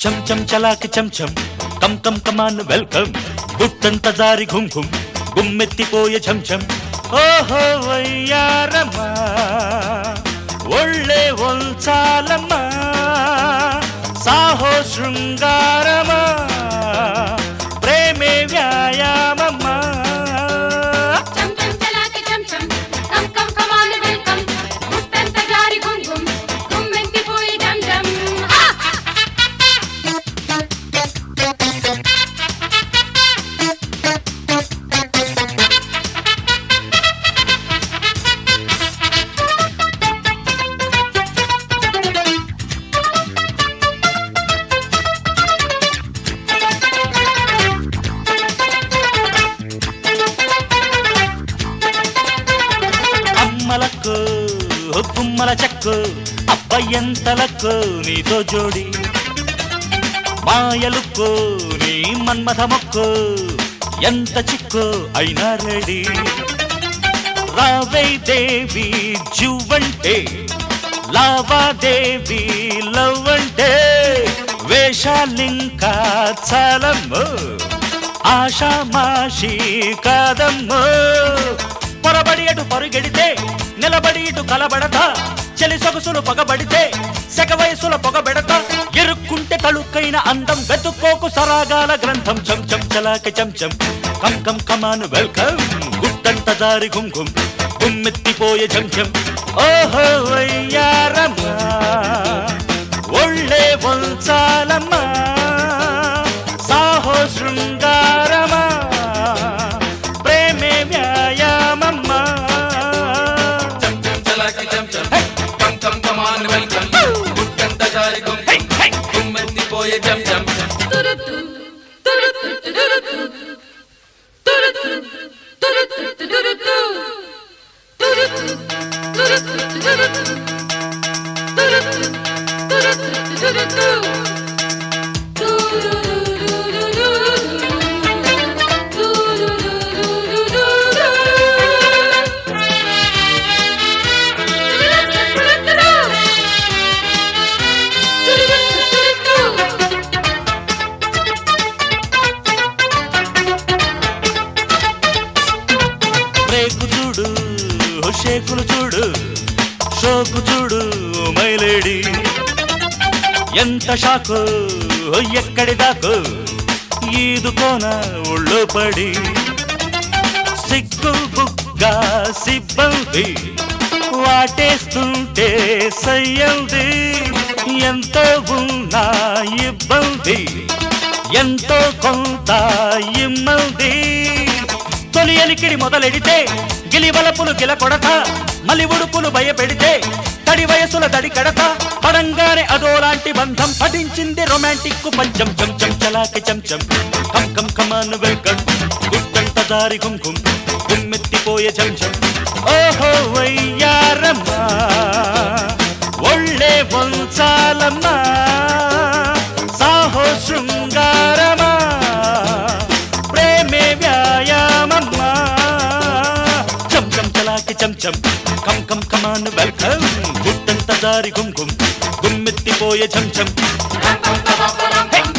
చం చం చలాకి చం చం కం కం కమాన్ వెల్కమ్ గుట్టంత దారి ఘుం ఘుం గుమ్మెత్తిపోయే చం చం ఓహో వయ్యారమ్మా ఒళ్ళే ఒల్చాలమ్మా సాహో శృంగారమా ప్రేమే వ్యాయామమ్మా చం చం చలాకి చం చం కం కం కమాన్ వెల్కమ్ గుట్టంత జారి గుం గుం గుమ్మెంతిపోయి జం జం ఆ! అమ్మలకు కుమ్మల చెక్కు అబ్బయ్యంతలకు నీతో జోడి మాయలుకు నీ మన్మథ మొక్కు ఎంత చిక్కు అయినా రెడీ రావే దేవి జువ్వంటే లావాదేవి లవ్ అంటే వేషాలింకా చాలమ్ము ఆషామాషి కాదమ్ము పొరబడి అటు పరుగెడితే నిలబడి ఇటు కలబడతా చెలి సొగసులు పగబడితే సెగ వయసుల పొగబెడత ఎరుక్కుంటే తళుక్కైన అందం వెతుక్కోకు సరాగాల గ్రంథం చం చం చలాక చం చం కం కం కమాన్ వెల్కమ్ గుట్టంట దారి గుం గుం గుమ్మెత్తిపోయే జం జం ఓహో వయ్యారమ్మా ఒళ్ళే వంచాలమ్మా సాహో శృంగారమా ప్రేమే వ్యాయామమ్మా చం చం చలాకి చం చం కం కం కమాన్ వెల్కమ్ గుట్టంత జారి గుం హై, హై. గుమ్మెత్తిపోయే జం జం తురుతు తురుతు తురుతు తురుతు తురుతు తురుతు తురుతు తురుతు తురుతు తురుతు తురుతు బ్రేకు చూడు షేకులు చూడు షోకు చూడు మైలేడి ఎంత షాకు ఎక్కడి దాకు ఈదుకోన ఒళ్ళో పడి సిగ్గు బుగ్గా సిబ్బంది వాటేస్తుంటే సయ్యంది ఎంతో ఉన్నా ఇబ్బంది ఎంతో కొంత ఇమ్మంది తొలి ఎలికిడి మొదలెడితే గిలి వలపులు గిల కొడత మలి ఉడుపులు భయపెడితే తడి వయసుల తడి కడత పడంగానే అదోలాంటి బంధం పఠించింది రొమాంటిక్ పంచం చం చం చలాకి చం చం కం కం కమాన్ వెల్కమ్ గుట్టంట దారి గుం గుం గుమ్మెత్తిపోయే చం చం ఓహో వయ్యారమ్మా ఒళ్ళే వంచాలమ్మా సాహో శృంగారమా ప్రేమే వ్యాయామమ్మా చం చం చలాకి చం చం కం కం కమాన్ వెల్కమ్ గుట్టంత దారి గుం గుం గుమ్మెత్తిపోయే చం చం Bum bum bum bum bum bum